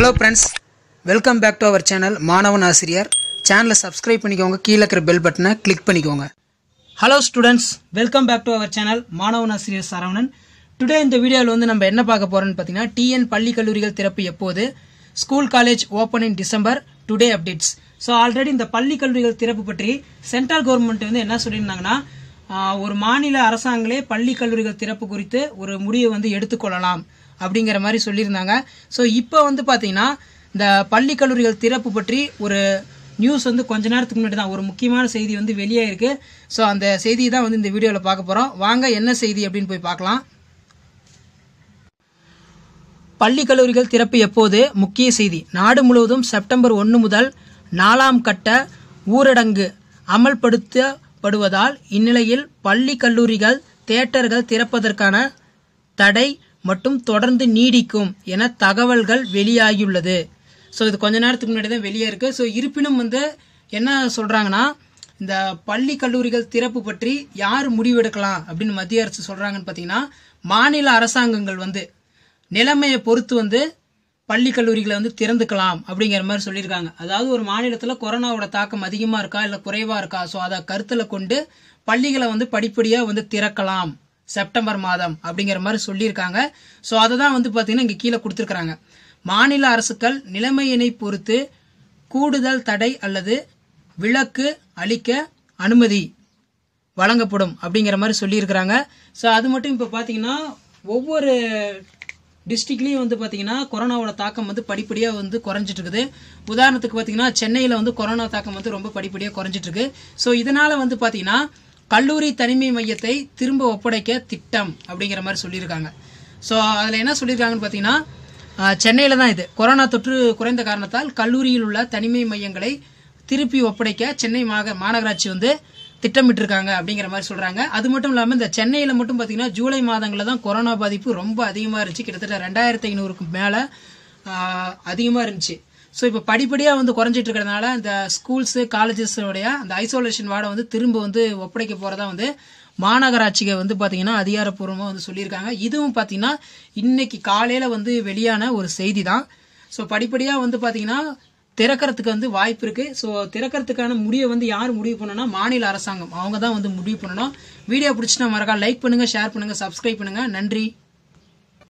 hello friends welcome back to our channel மாணவன் ஆசிரியர் சேனலை சப்ஸ்கிரைப் பண்ணிக்கோங்க கீழே இருக்கிற பெல் பட்டனை கிளிக் பண்ணிக்கோங்க hello students welcome back to our channel மாணவன் ஆசிரியர் சரவணன் டுடே இந்த வீடியோவில் வந்து நம்ம என்ன பார்க்க போகிறோம்னு பார்த்தீங்கன்னா டிஎன் பள்ளி கல்லூரிகள் திறப்பு எப்போது school college open in December today updates so already இந்த பள்ளி கல்லூரிகள் திறப்பு பற்றி சென்ட்ரல் கவர்மெண்ட் வந்து என்ன சொல்லியிருந்தாங்கன்னா ஆஹ், ஒரு மாநில அரசாங்களே பள்ளி கல்லூரிகள் திறப்பு குறித்து ஒரு முடிவை வந்து எடுத்துக்கொள்ளலாம் அப்படிங்கிற மாதிரி சொல்லியிருந்தாங்க ஸோ இப்போ வந்து பார்த்தீங்கன்னா இந்த பள்ளி கல்லூரிகள் திறப்பு பற்றி ஒரு நியூஸ் வந்து கொஞ்ச நேரத்துக்கு முன்னாடி தான் ஒரு முக்கியமான செய்தி வந்து வெளியே இருக்கு ஸோ அந்த செய்தி தான் வந்து இந்த வீடியோவில் பார்க்க போகிறோம் வாங்க என்ன செய்தி அப்படின்னு போய் பார்க்கலாம் பள்ளி கல்லூரிகள் திறப்பு எப்போது முக்கிய செய்தி நாடு முழுவதும் செப்டம்பர் ஒன்று முதல் நாலாம் கட்ட ஊரடங்கு அமல்படுத்தப்படுவதால் இந்நிலையில் பள்ளி கல்லூரிகள் தியேட்டர்கள் திறப்பதற்கான தடை மட்டும் தொடர்ந்து நீடிக்கும் என தகவல்கள் வெளியாகியுள்ளது ஸோ இது கொஞ்ச நேரத்துக்கு முன்னாடி தான் வெளியே இருக்கு ஸோ இருப்பினும் வந்து என்ன சொல்றாங்கன்னா இந்த பள்ளி கல்லூரிகள் திறப்பு பற்றி யார் முடிவெடுக்கலாம் அப்படின்னு மத்திய அரசு சொல்றாங்கன்னு பார்த்தீங்கன்னா மாநில அரசாங்கங்கள் வந்து நிலைமையை பொறுத்து வந்து பள்ளி கல்லூரிகளை வந்து திறந்துக்கலாம் அப்படிங்கிற மாதிரி சொல்லியிருக்காங்க அதாவது ஒரு மாநிலத்தில் கொரோனாவோட தாக்கம் அதிகமாக இருக்கா இல்லை குறைவாக இருக்கா ஸோ அதை கருத்தில் கொண்டு பள்ளிகளை வந்து படிப்படியாக வந்து திறக்கலாம் செப்டம்பர் மாதம் அப்படிங்கிற மாதிரி சொல்லியிருக்காங்க ஸோ அதை தான் வந்து பார்த்தீங்கன்னா இங்கே கீழே கொடுத்துருக்குறாங்க மாநில அரசுகள் நிலைமையினை பொறுத்து கூடுதல் தடை அல்லது விலக்கு அளிக்க அனுமதி வழங்கப்படும் அப்படிங்கிற மாதிரி சொல்லியிருக்கிறாங்க ஸோ அது மட்டும் இப்போ பார்த்தீங்கன்னா ஒவ்வொரு டிஸ்ட்ரிக்ட்லேயும் வந்து பார்த்தீங்கன்னா கொரோனாவோட தாக்கம் வந்து படிப்படியாக வந்து குறைஞ்சிட்டு இருக்குது உதாரணத்துக்கு பார்த்தீங்கன்னா சென்னையில் வந்து கொரோனா தாக்கம் வந்து ரொம்ப படிப்படியாக குறைஞ்சிட்டு இருக்கு ஸோ இதனால வந்து பார்த்தீங்கன்னா கல்லூரி தனிமை மையத்தை திரும்ப ஒப்படைக்க திட்டம் அப்படிங்கிற மாதிரி சொல்லியிருக்காங்க ஸோ அதில் என்ன சொல்லியிருக்காங்கன்னு பார்த்தீங்கன்னா சென்னையில் தான் இது கொரோனா தொற்று குறைந்த காரணத்தால் கல்லூரியில் உள்ள தனிமை மையங்களை திருப்பி ஒப்படைக்க சென்னை மாக மாநகராட்சி வந்து திட்டமிட்டிருக்காங்க அப்படிங்கிற மாதிரி சொல்றாங்க அது மட்டும் இல்லாமல் இந்த சென்னையில் மட்டும் பார்த்தீங்கன்னா ஜூலை மாதங்களில் தான் கொரோனா பாதிப்பு ரொம்ப அதிகமாக இருந்துச்சு கிட்டத்தட்ட ரெண்டாயிரத்தி ஐநூறுக்கு மேலே அதிகமாக இருந்துச்சு ஸோ இப்போ படிப்படியாக வந்து குறைஞ்சிட்டு இருக்கிறதுனால இந்த ஸ்கூல்ஸு காலேஜஸோடைய அந்த ஐசோலேஷன் வார்டை வந்து திரும்ப வந்து ஒப்படைக்க போகிறதா வந்து மாநகராட்சிகள் வந்து பார்த்தீங்கன்னா அதிகாரப்பூர்வமாக வந்து சொல்லியிருக்காங்க இதுவும் பார்த்தீங்கன்னா இன்னைக்கு காலையில் வந்து வெளியான ஒரு செய்தி தான் ஸோ படிப்படியாக வந்து பார்த்தீங்கன்னா திறக்கிறதுக்கு வந்து வாய்ப்பு இருக்கு ஸோ திறக்கிறதுக்கான முடிவை வந்து யார் முடிவு பண்ணணும்னா மாநில அரசாங்கம் அவங்க தான் வந்து முடிவு பண்ணணும் வீடியோ பிடிச்சினா மறக்காம லைக் பண்ணுங்க ஷேர் பண்ணுங்க சப்ஸ்கிரைப் பண்ணுங்க நன்றி